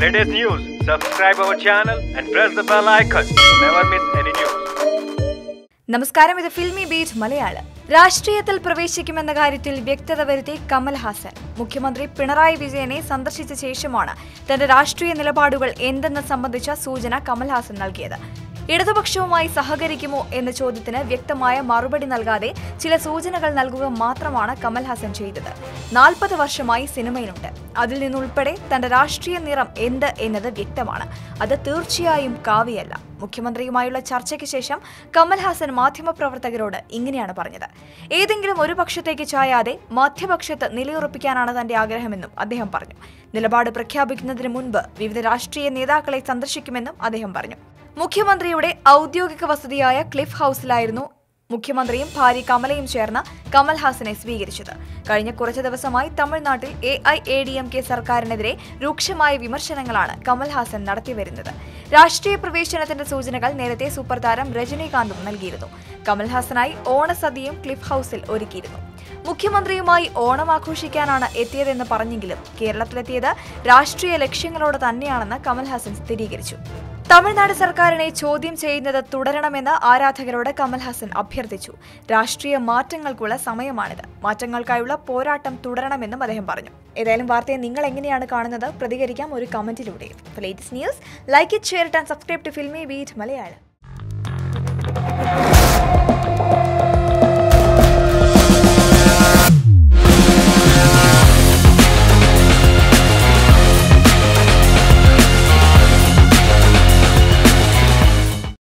latest news, subscribe our channel and press the bell icon to never miss any news. നമസ്കാരം ഇത് filmy Beat Malayalam രാഷ്ട്രീയത്തിൽ പ്രവേശിക്കുമെന്ന കാര്യത്തിൽ വ്യക്തത വരുത്തി കമൽഹാസൻ മുഖ്യമന്ത്രി പിണറായി വിജയനെ സന്ദർശിച്ച ശേഷമാണ് തന്റെ രാഷ്ട്രീയ നിലപാടുകൾ എന്തെന്ന് സംബന്ധിച്ച സൂചന കമൽഹാസൻ നൽകിയത് ഇടതുപക്ഷവുമായി സഹകരിക്കുമോ എന്ന ചോദ്യത്തിന് വ്യക്തമായ മറുപടി നൽകാതെ ചില സൂചനകൾ നൽകുക മാത്രമാണ് കമൽഹാസൻ ചെയ്തത് നാൽപ്പത് വർഷമായി സിനിമയിലുണ്ട് അതിൽ നിന്നുൾപ്പെടെ തന്റെ രാഷ്ട്രീയ നിറം എന്ത് എന്നത് വ്യക്തമാണ് അത് തീർച്ചയായും കാവ്യല്ല മുഖ്യമന്ത്രിയുമായുള്ള ചർച്ചയ്ക്ക് ശേഷം കമൽഹാസൻ മാധ്യമപ്രവർത്തകരോട് ഇങ്ങനെയാണ് പറഞ്ഞത് ഏതെങ്കിലും ഒരു പക്ഷത്തേക്ക് ചായാതെ മധ്യപക്ഷത്ത് നിലയുറപ്പിക്കാനാണ് തന്റെ ആഗ്രഹമെന്നും അദ്ദേഹം പറഞ്ഞു നിലപാട് പ്രഖ്യാപിക്കുന്നതിന് മുൻപ് വിവിധ രാഷ്ട്രീയ നേതാക്കളെ സന്ദർശിക്കുമെന്നും അദ്ദേഹം പറഞ്ഞു മുഖ്യമന്ത്രിയുടെ ഔദ്യോഗിക വസതിയായ ക്ലിഫ് ഹൌസിലായിരുന്നു മുഖ്യമന്ത്രിയും ഭാര്യ കമലയും ചേർന്ന് കമൽഹാസനെ സ്വീകരിച്ചത് കഴിഞ്ഞ കുറച്ച് ദിവസമായി തമിഴ്നാട്ടിൽ A I A D M K സർക്കാരിനെതിരെ രൂക്ഷമായ വിമർശനങ്ങളാണ് കമൽഹാസൻ നടത്തിവരുന്നത് രാഷ്ട്രീയ പ്രവേശനത്തിന്റെ സൂചനകൾ നേരത്തെ സൂപ്പർ താരം രജനീകാന്തും നൽകിയിരുന്നു കമൽഹാസനായി ഓണസദ്യയും ക്ലിഫ് ഹൌസിൽ ഒരുക്കിയിരുന്നു മുഖ്യമന്ത്രിയുമായി ഓണം ആഘോഷിക്കാനാണ് എത്തിയതെന്ന് പറഞ്ഞെങ്കിലും കേരളത്തിലെത്തിയത് രാഷ്ട്രീയ ലക്ഷ്യങ്ങളോടെ തന്നെയാണെന്ന് കമൽഹാസൻ സ്ഥിരീകരിച്ചു തമിഴ്നാട് സർക്കാരിനെ ചോദ്യം ചെയ്യുന്നത് തുടരണമെന്ന് ആരാധകരോട് കമൽഹാസൻ അഭ്യർത്ഥിച്ചു രാഷ്ട്രീയ മാറ്റങ്ങൾക്കുള്ള സമയമാണിത് മാറ്റങ്ങൾക്കായുള്ള പോരാട്ടം തുടരണമെന്നും അദ്ദേഹം പറഞ്ഞു ഏതായാലും വാർത്തയെ നിങ്ങൾ എങ്ങനെയാണ് കാണുന്നത് പ്രതികരിക്കാം ഒരു കമന്റിലൂടെ latest news like it share and subscribe to Filmi Beat Malayalam